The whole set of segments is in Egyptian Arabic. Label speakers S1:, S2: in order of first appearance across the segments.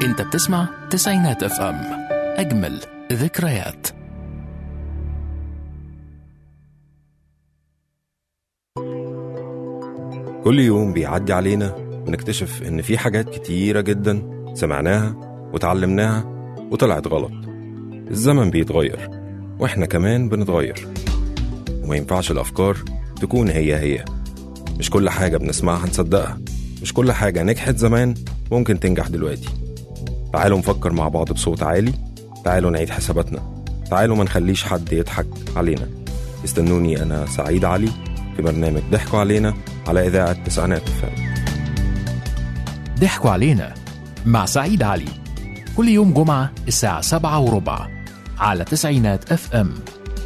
S1: انت بتسمع تسعينات اف ام اجمل ذكريات
S2: كل يوم بيعدي علينا بنكتشف إن في حاجات كتيرة جدا سمعناها وتعلمناها وطلعت غلط الزمن بيتغير وإحنا كمان بنتغير وما ينفعش الأفكار تكون هي هي مش كل حاجة بنسمعها نصدقها مش كل حاجة نجحت زمان ممكن تنجح دلوقتي تعالوا نفكر مع بعض بصوت عالي تعالوا نعيد حساباتنا تعالوا ما نخليش حد يضحك علينا استنوني أنا سعيد علي في برنامج ضحكوا علينا على إذاعة تسعينات فم
S1: ضحكوا علينا مع سعيد علي كل يوم جمعة الساعة سبعة وربع على تسعينات اف ام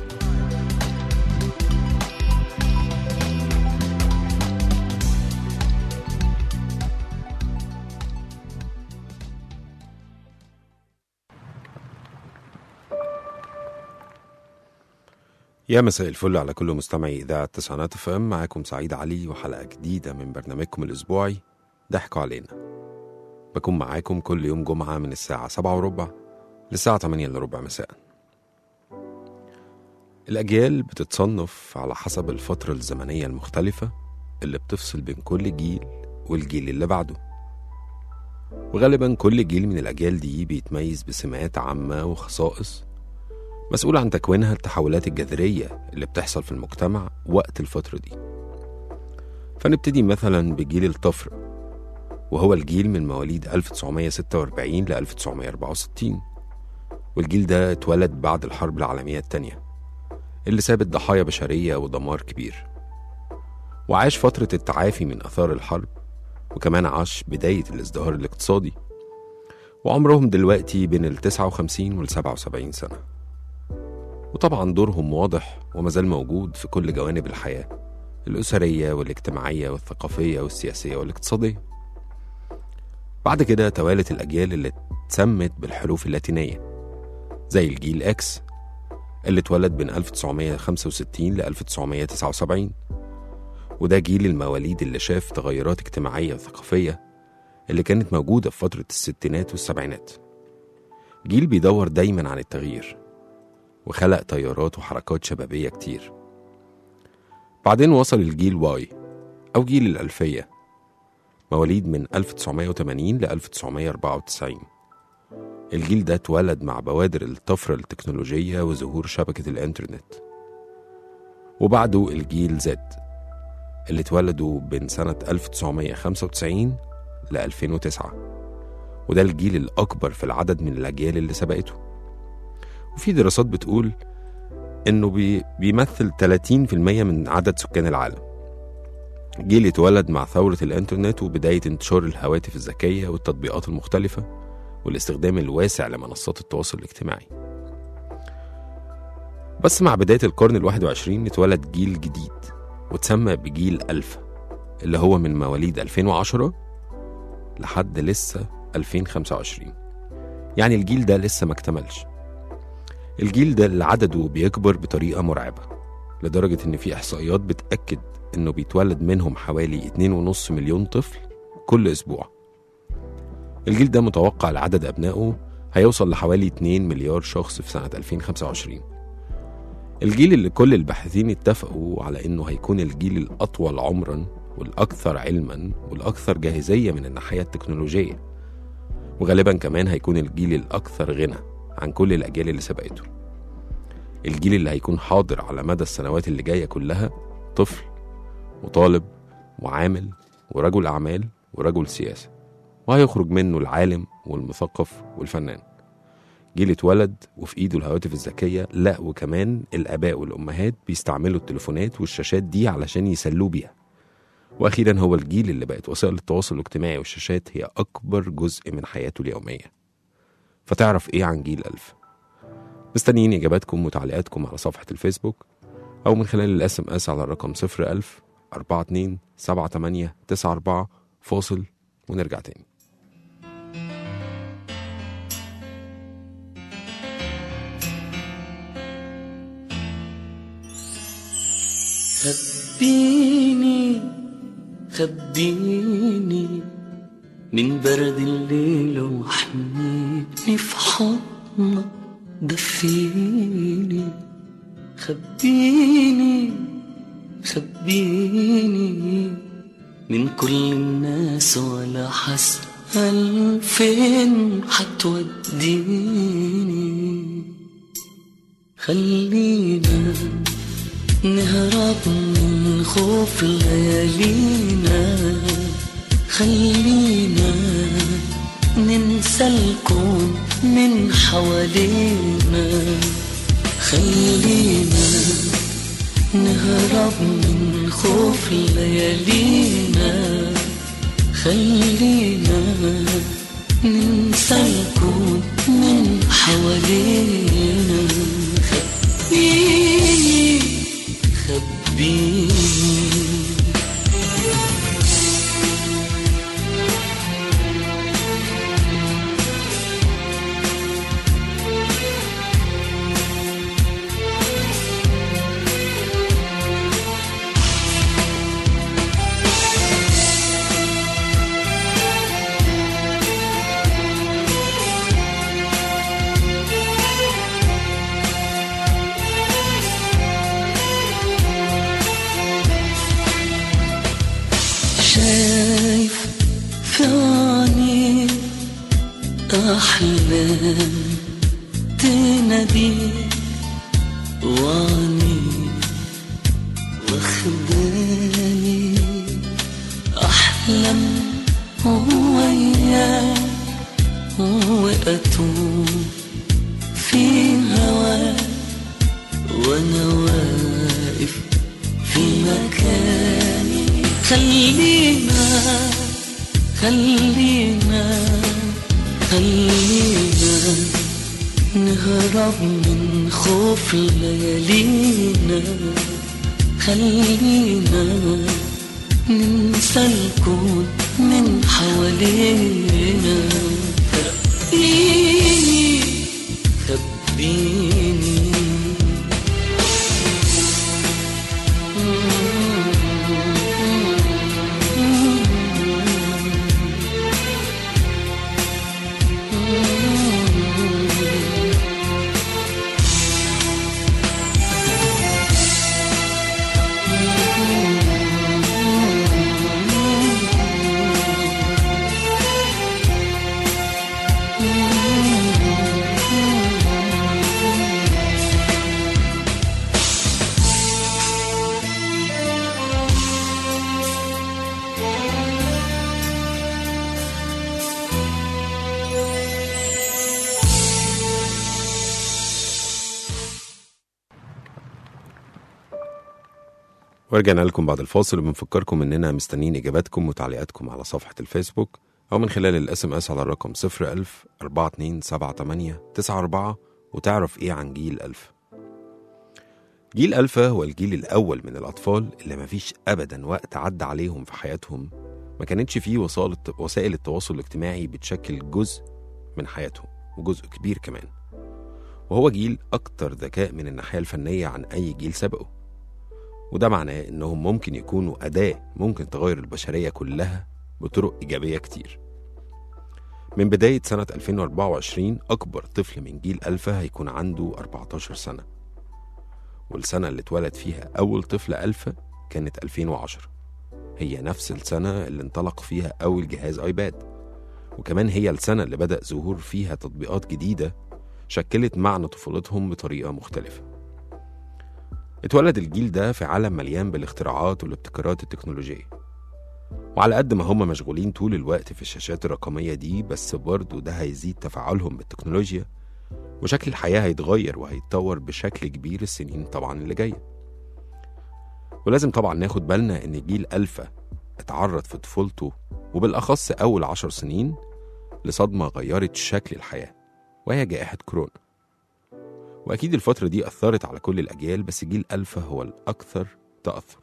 S2: يا مساء الفل على كل مستمعي إذاعة تسعينات اف ام معاكم سعيد علي وحلقة جديدة من برنامجكم الأسبوعي ضحكوا علينا بكون معاكم كل يوم جمعة من الساعة سبعة وربع للساعة تمانية إلا ربع مساء الأجيال بتتصنف على حسب الفترة الزمنية المختلفة اللي بتفصل بين كل جيل والجيل اللي بعده وغالبا كل جيل من الأجيال دي بيتميز بسمات عامة وخصائص مسؤول عن تكوينها التحولات الجذرية اللي بتحصل في المجتمع وقت الفترة دي فنبتدي مثلا بجيل الطفرة وهو الجيل من مواليد 1946 ل 1964 والجيل ده اتولد بعد الحرب العالمية التانية اللي سابت ضحايا بشرية ودمار كبير وعاش فترة التعافي من أثار الحرب وكمان عاش بداية الازدهار الاقتصادي وعمرهم دلوقتي بين ال 59 وال 77 سنة وطبعا دورهم واضح ومازال موجود في كل جوانب الحياة الأسرية والاجتماعية والثقافية والسياسية والاقتصادية بعد كده توالت الأجيال اللي اتسمت بالحروف اللاتينية زي الجيل إكس اللي اتولد بين 1965 ل 1979 وده جيل المواليد اللي شاف تغيرات اجتماعية وثقافية اللي كانت موجودة في فترة الستينات والسبعينات جيل بيدور دايما عن التغيير وخلق تيارات وحركات شبابية كتير بعدين وصل الجيل واي أو جيل الألفية مواليد من 1980 ل 1994 الجيل ده اتولد مع بوادر الطفرة التكنولوجية وظهور شبكة الإنترنت وبعده الجيل زد اللي اتولدوا بين سنة 1995 ل 2009 وده الجيل الأكبر في العدد من الأجيال اللي سبقته وفي دراسات بتقول إنه بي بيمثل 30% من عدد سكان العالم جيل اتولد مع ثورة الإنترنت وبداية انتشار الهواتف الذكية والتطبيقات المختلفة والاستخدام الواسع لمنصات التواصل الاجتماعي بس مع بداية القرن الواحد وعشرين اتولد جيل جديد وتسمى بجيل ألفا اللي هو من مواليد 2010 لحد لسه 2025 يعني الجيل ده لسه ما اكتملش الجيل ده اللي عدده بيكبر بطريقة مرعبة لدرجة إن في إحصائيات بتأكد إنه بيتولد منهم حوالي 2.5 مليون طفل كل أسبوع الجيل ده متوقع لعدد أبنائه هيوصل لحوالي 2 مليار شخص في سنة 2025 الجيل اللي كل الباحثين اتفقوا على إنه هيكون الجيل الأطول عمرا والأكثر علما والأكثر جاهزية من الناحية التكنولوجية وغالبا كمان هيكون الجيل الأكثر غنى عن كل الأجيال اللي سبقته الجيل اللي هيكون حاضر على مدى السنوات اللي جاية كلها طفل وطالب وعامل ورجل أعمال ورجل سياسة وهيخرج منه العالم والمثقف والفنان جيل اتولد وفي ايده الهواتف الذكية لا وكمان الآباء والأمهات بيستعملوا التليفونات والشاشات دي علشان يسلوا بيها وأخيرا هو الجيل اللي بقت وسائل التواصل الاجتماعي والشاشات هي أكبر جزء من حياته اليومية فتعرف إيه عن جيل ألف مستنيين إجاباتكم وتعليقاتكم على صفحة الفيسبوك أو من خلال الاس ام اس على الرقم 01000 42 78 94 فاصل ونرجع تاني
S3: خبيني خبيني من برد الليل وحنيتني في حضنك دفيني خبيني خبيني من كل الناس ولا حسأل فين حتوديني خلينا نهرب من خوف ليالينا خلينا ننسى الكون من حوالينا خلينا نهرب من خوف ليالينا خلينا ننسى الكون من حوالينا خبيني خبيني شايف في عيني أحلام تنادي وعني واخداني أحلم وياك وأتوه في هواك وأنا واقف في مكاني خلينا خلينا خلينا نهرب من خوف ليالينا خلينا ننسى الكون من حوالينا خبيني خبيني
S2: ورجعنا لكم بعد الفاصل وبنفكركم اننا مستنيين اجاباتكم وتعليقاتكم على صفحه الفيسبوك او من خلال الاس ام اس على الرقم 01000 4278 94 وتعرف ايه عن جيل الف جيل ألفا هو الجيل الأول من الأطفال اللي مفيش أبدا وقت عدى عليهم في حياتهم ما كانتش فيه وسائل وسائل التواصل الاجتماعي بتشكل جزء من حياتهم وجزء كبير كمان وهو جيل أكتر ذكاء من الناحية الفنية عن أي جيل سبقه وده معناه إنهم ممكن يكونوا أداة ممكن تغير البشرية كلها بطرق إيجابية كتير من بداية سنة 2024 أكبر طفل من جيل ألفا هيكون عنده 14 سنة والسنة اللي اتولد فيها أول طفل ألفا كانت 2010 هي نفس السنة اللي انطلق فيها أول جهاز آيباد وكمان هي السنة اللي بدأ ظهور فيها تطبيقات جديدة شكلت معنى طفولتهم بطريقة مختلفة اتولد الجيل ده في عالم مليان بالاختراعات والابتكارات التكنولوجية وعلى قد ما هم مشغولين طول الوقت في الشاشات الرقمية دي بس برضه ده هيزيد تفاعلهم بالتكنولوجيا وشكل الحياة هيتغير وهيتطور بشكل كبير السنين طبعا اللي جاية ولازم طبعا ناخد بالنا ان جيل ألفا اتعرض في طفولته وبالأخص أول عشر سنين لصدمة غيرت شكل الحياة وهي جائحة كورونا وأكيد الفترة دي أثرت على كل الأجيال بس جيل ألفا هو الأكثر تأثر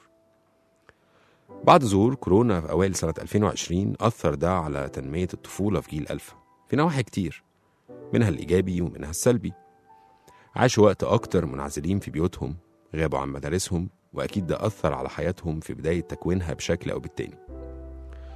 S2: بعد ظهور كورونا في أوائل سنة 2020 أثر ده على تنمية الطفولة في جيل ألفا في نواحي كتير منها الإيجابي ومنها السلبي عاشوا وقت أكتر منعزلين في بيوتهم غابوا عن مدارسهم وأكيد ده أثر على حياتهم في بداية تكوينها بشكل أو بالتاني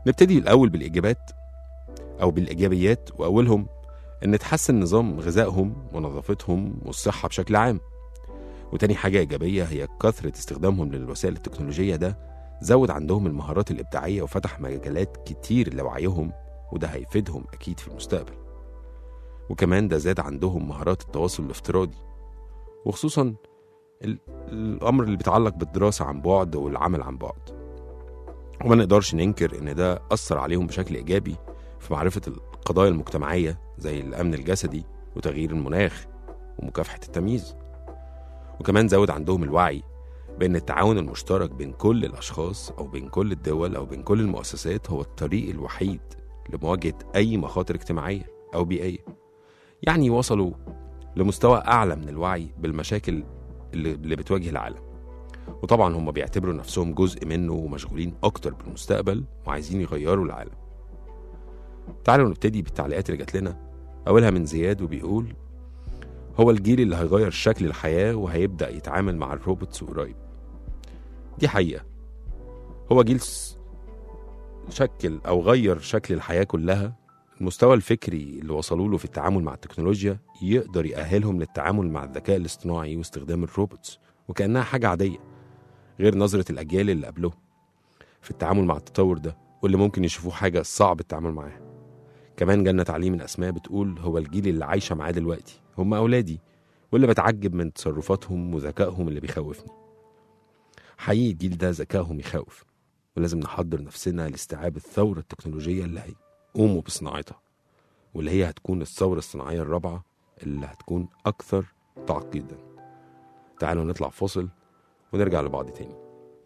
S2: نبتدي الأول بالإجابات أو بالإيجابيات وأولهم إن تحسن نظام غذائهم ونظافتهم والصحة بشكل عام وتاني حاجة إيجابية هي كثرة استخدامهم للوسائل التكنولوجية ده زود عندهم المهارات الإبداعية وفتح مجالات كتير لوعيهم وده هيفيدهم أكيد في المستقبل وكمان ده زاد عندهم مهارات التواصل الافتراضي وخصوصا ال- الأمر اللي بيتعلق بالدراسة عن بعد والعمل عن بعد وما نقدرش ننكر إن ده أثر عليهم بشكل إيجابي في معرفة القضايا المجتمعية زي الأمن الجسدي وتغيير المناخ ومكافحة التمييز وكمان زود عندهم الوعي بأن التعاون المشترك بين كل الأشخاص أو بين كل الدول أو بين كل المؤسسات هو الطريق الوحيد لمواجهة أي مخاطر اجتماعية أو بيئية يعني وصلوا لمستوى أعلى من الوعي بالمشاكل اللي, اللي بتواجه العالم وطبعا هم بيعتبروا نفسهم جزء منه ومشغولين أكتر بالمستقبل وعايزين يغيروا العالم تعالوا نبتدي بالتعليقات اللي جات لنا أولها من زياد وبيقول هو الجيل اللي هيغير شكل الحياة وهيبدأ يتعامل مع الروبوتس قريب دي حقيقة هو جيل س- شكل أو غير شكل الحياة كلها المستوى الفكري اللي وصلوا له في التعامل مع التكنولوجيا يقدر يأهلهم للتعامل مع الذكاء الاصطناعي واستخدام الروبوتس وكأنها حاجة عادية غير نظرة الأجيال اللي قبلهم في التعامل مع التطور ده واللي ممكن يشوفوه حاجة صعب التعامل معاها كمان جالنا تعليم من أسماء بتقول هو الجيل اللي عايشة معاه دلوقتي هم أولادي واللي بتعجب من تصرفاتهم وذكائهم اللي بيخوفني حقيقي الجيل ده ذكائهم يخوف ولازم نحضر نفسنا لاستيعاب الثورة التكنولوجية اللي هيقوموا بصناعتها واللي هي هتكون الثورة الصناعية الرابعة اللي هتكون أكثر تعقيدا تعالوا نطلع فاصل ونرجع لبعض تاني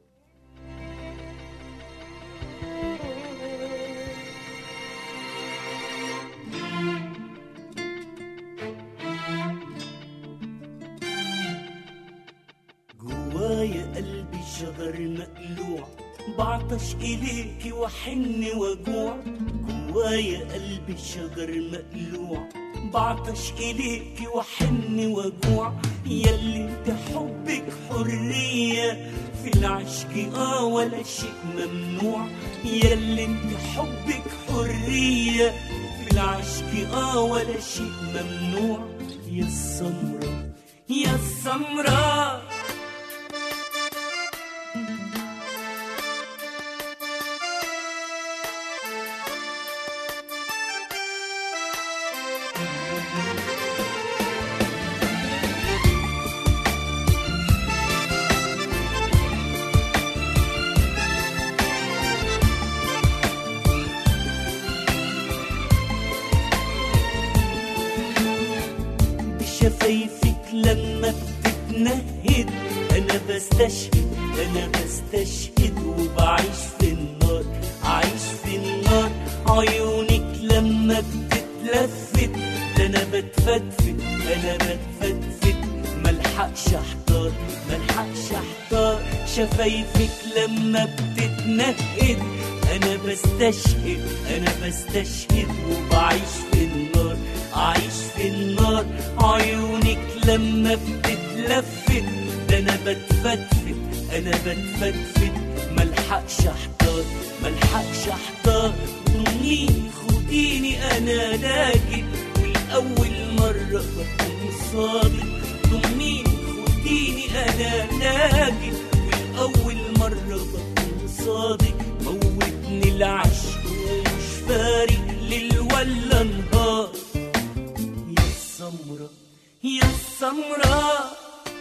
S3: جوايا قلبي شجر مقلوع بعطش إليك وحن وجوع جوايا قلبي شجر مقلوع بعطش إليك وحن وجوع يلي انت حبك حرية في العشق اه ولا شيء ممنوع يلي انت حبك حرية في العشق اه ولا شيء ممنوع يا السمرة يا السمرة بشفايفك لما بتتنهد انا بستشهد انا بستشهد وبعيش في النار عايش في النار عيونك لما بتتلفت ده انا بتفتفت انا بتفتفت ملحقش احتار ملحقش احتار شفايفك لما بتتنهد انا بستشهد انا بستشهد وبعيش في النار عايش في النار عيونك لما بتتلفت ده انا بتفتفت انا بتفتفت ملحقش احتار ملحقش احتار ضمنيني خديني انا لاجئ والاول مره بكون صادق ضمنيني خديني انا لاجئ والاول مره بكون صادق موتني العشق ومش فارق ليل ولا نهار يا السمرة يا السمرة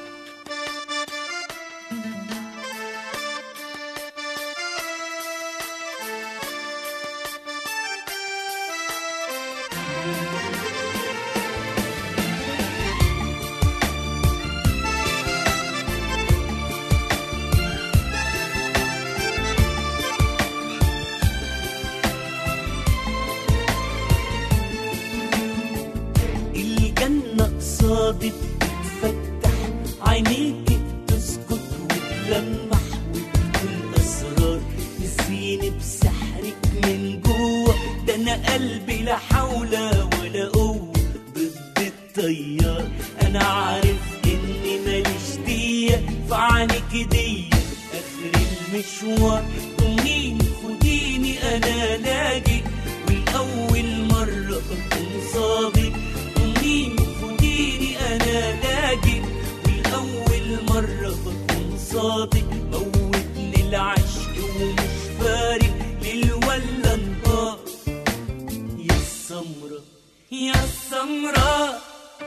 S3: الجنة قصادي بتفتح عينيك تسكت وتلمح وتقول أسرار نسيني بسحرك من جوه ده أنا قلبي لا حول ولا قوة ضد التيار أنا عارف إني ماليش دية في عينك دي آخر المشوار ضمنيني خديني أنا انا لاجئ والاول مرة بكون صادق امي خديني انا لاجئ والاول مرة بكون صادق موتني العشق ومش فارق ليل ولا نهار يا السمرة يا السمرة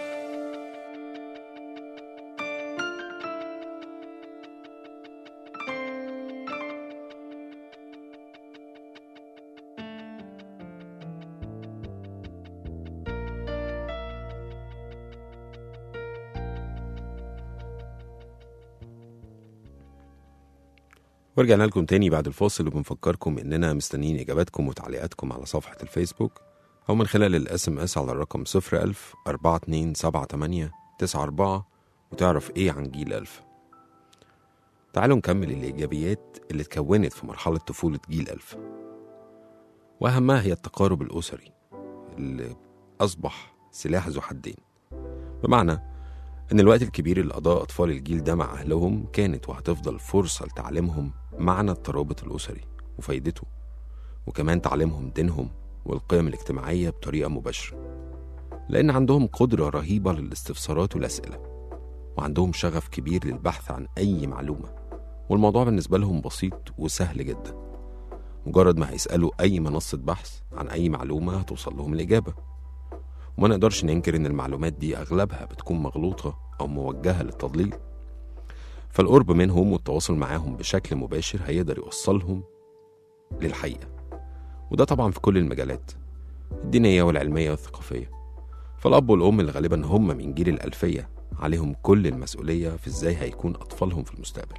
S2: ورجعنا لكم تاني بعد الفاصل وبنفكركم اننا مستنيين اجاباتكم وتعليقاتكم على صفحة الفيسبوك او من خلال الاس ام اس على الرقم 01000 4278 94 وتعرف ايه عن جيل ألف تعالوا نكمل الإيجابيات اللي اتكونت في مرحلة طفولة جيل ألف وأهمها هي التقارب الأسري اللي أصبح سلاح ذو حدين بمعنى إن الوقت الكبير اللي قضاه أطفال الجيل ده مع أهلهم كانت وهتفضل فرصة لتعليمهم معنى الترابط الأسري وفايدته وكمان تعليمهم دينهم والقيم الاجتماعية بطريقة مباشرة لأن عندهم قدرة رهيبة للاستفسارات والأسئلة وعندهم شغف كبير للبحث عن أي معلومة والموضوع بالنسبة لهم بسيط وسهل جدا مجرد ما هيسألوا أي منصة بحث عن أي معلومة هتوصل لهم الإجابة وما نقدرش ننكر إن المعلومات دي أغلبها بتكون مغلوطة أو موجهة للتضليل فالقرب منهم والتواصل معاهم بشكل مباشر هيقدر يوصلهم للحقيقة وده طبعا في كل المجالات الدينية والعلمية والثقافية فالأب والأم اللي غالبا هم من جيل الألفية عليهم كل المسؤولية في إزاي هيكون أطفالهم في المستقبل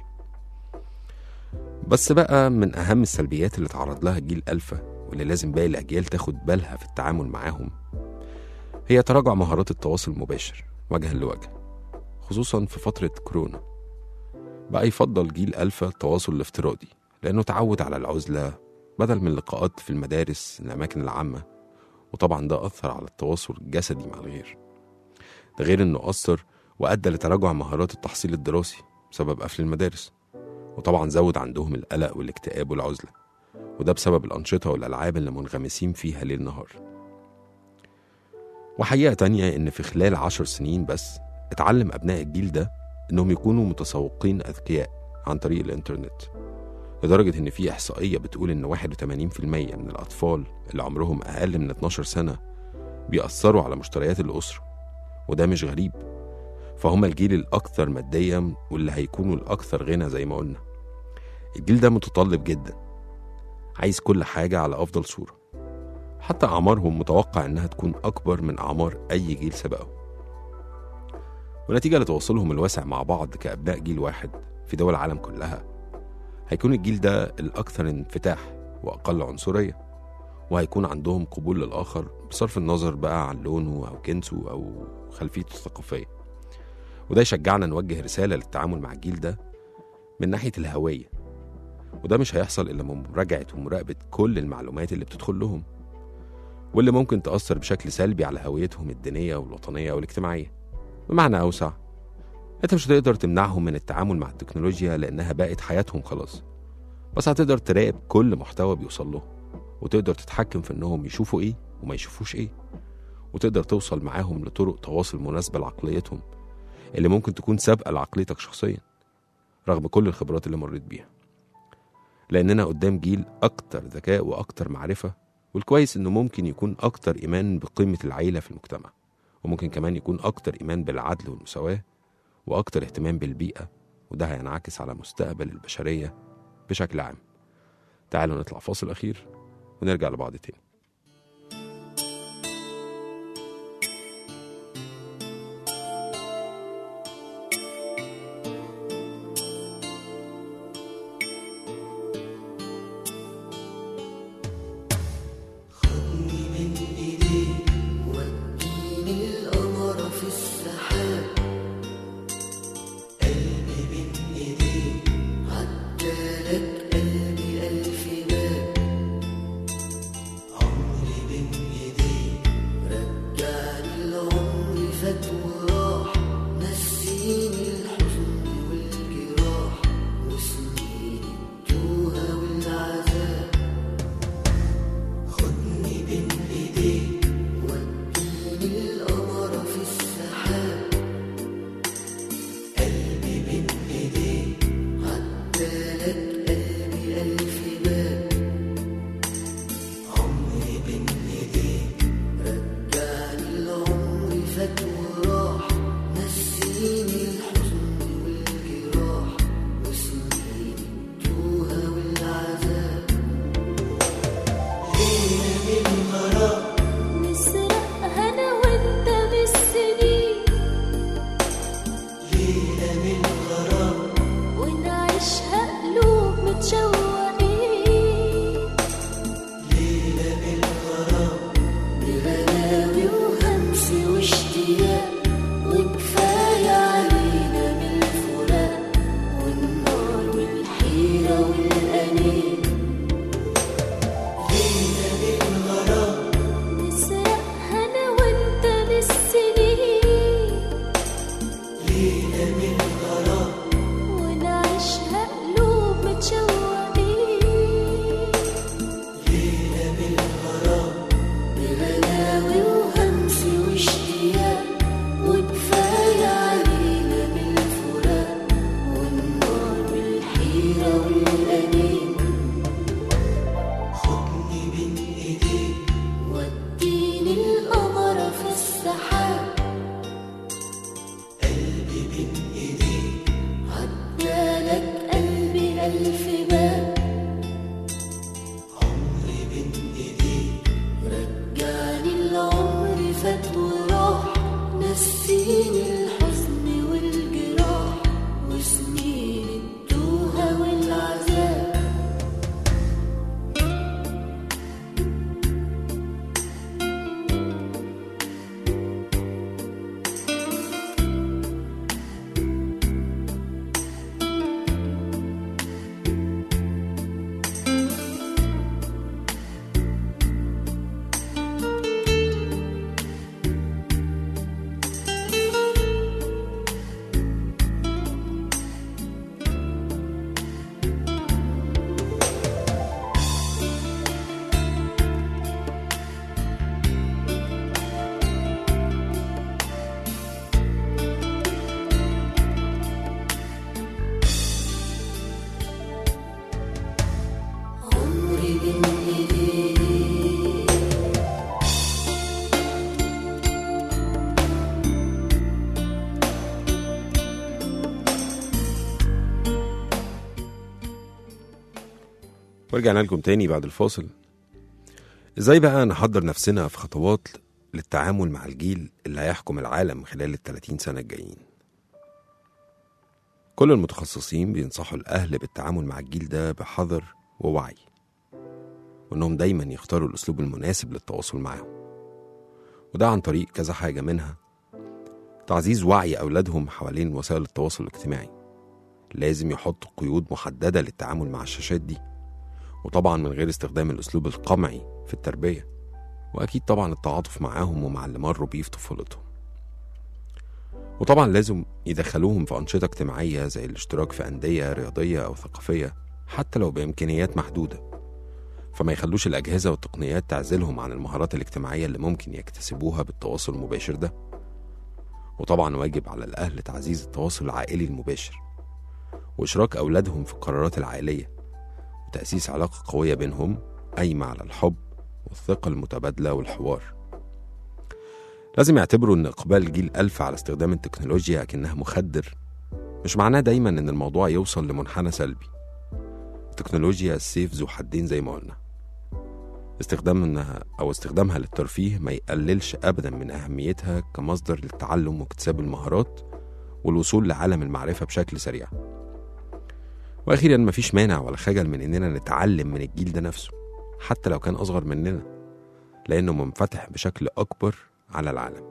S2: بس بقى من أهم السلبيات اللي تعرض لها جيل ألفا واللي لازم باقي الأجيال تاخد بالها في التعامل معاهم هي تراجع مهارات التواصل المباشر وجها لوجه خصوصا في فترة كورونا بقى يفضل جيل ألفا التواصل الافتراضي لأنه تعود على العزلة بدل من اللقاءات في المدارس الأماكن العامة وطبعا ده أثر على التواصل الجسدي مع الغير ده غير إنه أثر وأدى لتراجع مهارات التحصيل الدراسي بسبب قفل المدارس وطبعا زود عندهم القلق والاكتئاب والعزلة وده بسبب الأنشطة والألعاب اللي منغمسين فيها ليل نهار وحقيقة تانية إن في خلال عشر سنين بس اتعلم أبناء الجيل ده إنهم يكونوا متسوقين أذكياء عن طريق الإنترنت لدرجة إن في إحصائية بتقول إن 81% من الأطفال اللي عمرهم أقل من 12 سنة بيأثروا على مشتريات الأسرة وده مش غريب فهم الجيل الأكثر ماديا واللي هيكونوا الأكثر غنى زي ما قلنا الجيل ده متطلب جدا عايز كل حاجة على أفضل صورة حتى أعمارهم متوقع إنها تكون أكبر من أعمار أي جيل سبقه ونتيجة لتواصلهم الواسع مع بعض كأبناء جيل واحد في دول العالم كلها هيكون الجيل ده الأكثر انفتاح وأقل عنصرية وهيكون عندهم قبول للآخر بصرف النظر بقى عن لونه أو جنسه أو خلفيته الثقافية وده يشجعنا نوجه رسالة للتعامل مع الجيل ده من ناحية الهوية وده مش هيحصل إلا من مراجعة ومراقبة كل المعلومات اللي بتدخل لهم واللي ممكن تأثر بشكل سلبي على هويتهم الدينية والوطنية والاجتماعية بمعنى أوسع أنت مش هتقدر تمنعهم من التعامل مع التكنولوجيا لأنها بقت حياتهم خلاص بس هتقدر تراقب كل محتوى بيوصل لهم وتقدر تتحكم في إنهم يشوفوا إيه وما يشوفوش إيه وتقدر توصل معاهم لطرق تواصل مناسبة لعقليتهم اللي ممكن تكون سابقة لعقليتك شخصيا رغم كل الخبرات اللي مريت بيها لأننا قدام جيل أكتر ذكاء وأكتر معرفة والكويس إنه ممكن يكون أكتر إيمان بقيمة العيلة في المجتمع وممكن كمان يكون أكتر إيمان بالعدل والمساواة وأكتر اهتمام بالبيئة وده هينعكس على مستقبل البشرية بشكل عام تعالوا نطلع فاصل أخير ونرجع لبعض تاني
S3: عمري
S2: ورجعنا لكم تاني بعد الفاصل ازاي بقى نحضر نفسنا في خطوات للتعامل مع الجيل اللي هيحكم العالم خلال ال 30 سنة الجايين كل المتخصصين بينصحوا الأهل بالتعامل مع الجيل ده بحذر ووعي وإنهم دايما يختاروا الأسلوب المناسب للتواصل معهم وده عن طريق كذا حاجة منها تعزيز وعي أولادهم حوالين وسائل التواصل الاجتماعي لازم يحطوا قيود محددة للتعامل مع الشاشات دي وطبعا من غير استخدام الأسلوب القمعي في التربية وأكيد طبعا التعاطف معاهم ومع اللي مروا بيه في طفولتهم وطبعا لازم يدخلوهم في أنشطة اجتماعية زي الاشتراك في أندية رياضية أو ثقافية حتى لو بإمكانيات محدودة فما يخلوش الأجهزة والتقنيات تعزلهم عن المهارات الاجتماعية اللي ممكن يكتسبوها بالتواصل المباشر ده وطبعا واجب على الأهل تعزيز التواصل العائلي المباشر وإشراك أولادهم في القرارات العائلية وتأسيس علاقة قوية بينهم قايمة على الحب والثقة المتبادلة والحوار لازم يعتبروا إن إقبال جيل ألف على استخدام التكنولوجيا كأنها مخدر مش معناه دايما إن الموضوع يوصل لمنحنى سلبي التكنولوجيا السيف ذو حدين زي ما قلنا استخدامها أو استخدامها للترفيه ما يقللش أبدا من أهميتها كمصدر للتعلم واكتساب المهارات والوصول لعالم المعرفة بشكل سريع وأخيرا مفيش مانع ولا خجل من إننا نتعلم من الجيل ده نفسه حتى لو كان أصغر مننا لأنه منفتح بشكل أكبر على العالم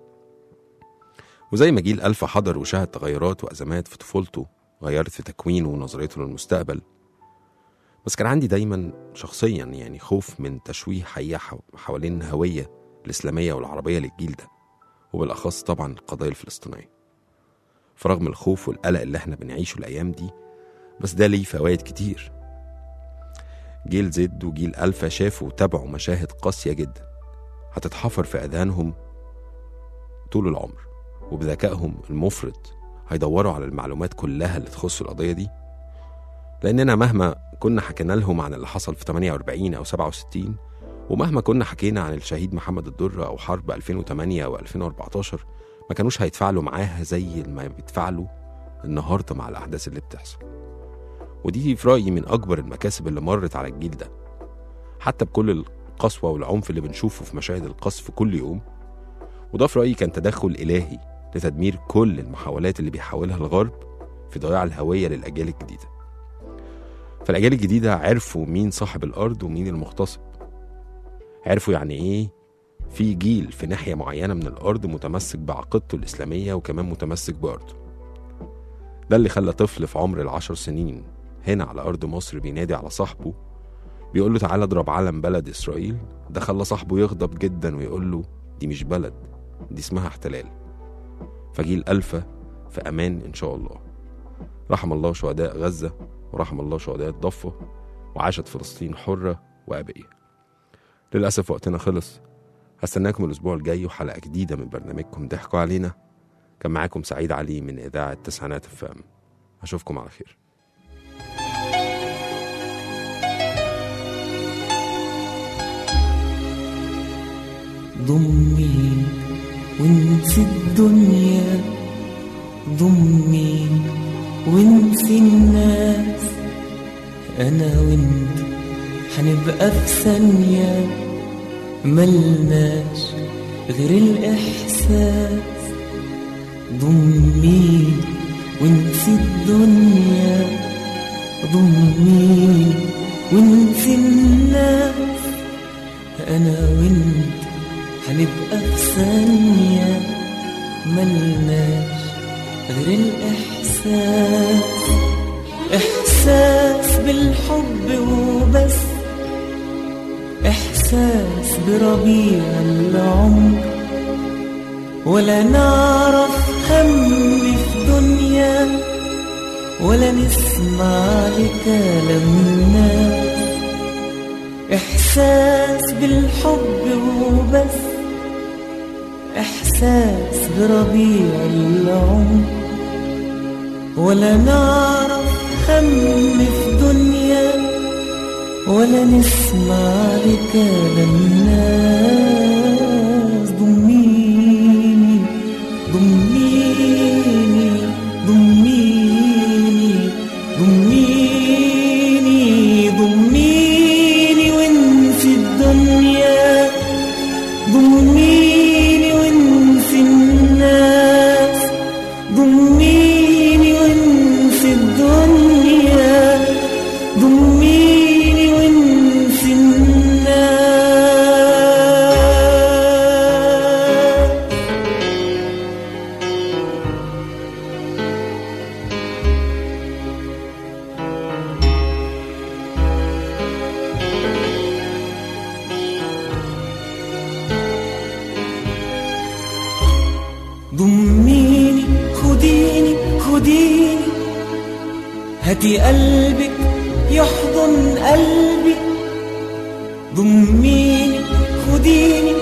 S2: وزي ما جيل ألف حضر وشاهد تغيرات وأزمات في طفولته غيرت في تكوينه ونظريته للمستقبل بس كان عندي دايما شخصيا يعني خوف من تشويه حقيقة حو- حوالين الهوية الإسلامية والعربية للجيل ده وبالأخص طبعا القضايا الفلسطينية فرغم الخوف والقلق اللي احنا بنعيشه الأيام دي بس ده ليه فوائد كتير جيل زد وجيل ألفا شافوا وتابعوا مشاهد قاسية جدا هتتحفر في أذهانهم طول العمر وبذكائهم المفرط هيدوروا على المعلومات كلها اللي تخص القضية دي لأننا مهما كنا حكينا لهم عن اللي حصل في 48 أو 67 ومهما كنا حكينا عن الشهيد محمد الدر أو حرب 2008 أو 2014 ما كانوش هيتفاعلوا معاها زي ما بيتفاعلوا النهاردة مع الأحداث اللي بتحصل ودي في رأيي من أكبر المكاسب اللي مرت على الجيل ده حتى بكل القسوة والعنف اللي بنشوفه في مشاهد القصف كل يوم وده في رأيي كان تدخل إلهي لتدمير كل المحاولات اللي بيحاولها الغرب في ضياع الهوية للأجيال الجديدة فالأجيال الجديدة عرفوا مين صاحب الأرض ومين المغتصب عرفوا يعني إيه في جيل في ناحية معينة من الأرض متمسك بعقيدته الإسلامية وكمان متمسك بأرضه ده اللي خلى طفل في عمر العشر سنين هنا على أرض مصر بينادي على صاحبه بيقول له تعالى اضرب علم بلد إسرائيل ده خلى صاحبه يغضب جدا ويقول له دي مش بلد دي اسمها احتلال فجيل ألفا في أمان إن شاء الله رحم الله شهداء غزة ورحم الله شهداء الضفة وعاشت فلسطين حرة وأبية للأسف وقتنا خلص هستناكم الأسبوع الجاي وحلقة جديدة من برنامجكم ضحكوا علينا كان معاكم سعيد علي من إذاعة تسعينات الفام أشوفكم على خير
S3: ضمي وانسي الدنيا ضمي وانسي الناس انا وانت حنبقى في ثانية ملناش غير الاحساس ضمي وانسي الدنيا ضمي وانسي الناس انا وانت هنبقى في ثانية ملناش غير الإحساس إحساس بالحب وبس إحساس بربيع العمر ولا نعرف هم في دنيا ولا نسمع لكلام الناس إحساس بالحب وبس إحساس بربيع العمر ولا نعرف هم في دنيا ولا نسمع لكلام الناس ضميني ضميني ضميني ضميني ضميني هاتي قلبك يحضن قلبي ضميني خديني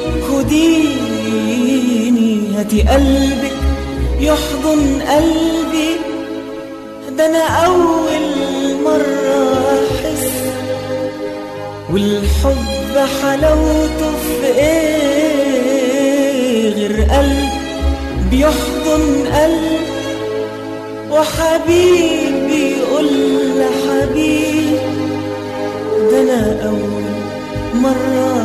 S3: خديني هاتي قلبك يحضن قلبي ده انا اول مرة احس والحب حلاوته في ايه غير قلب بيحضن قلب وحبيبي يقول لحبيب ده انا اول مرة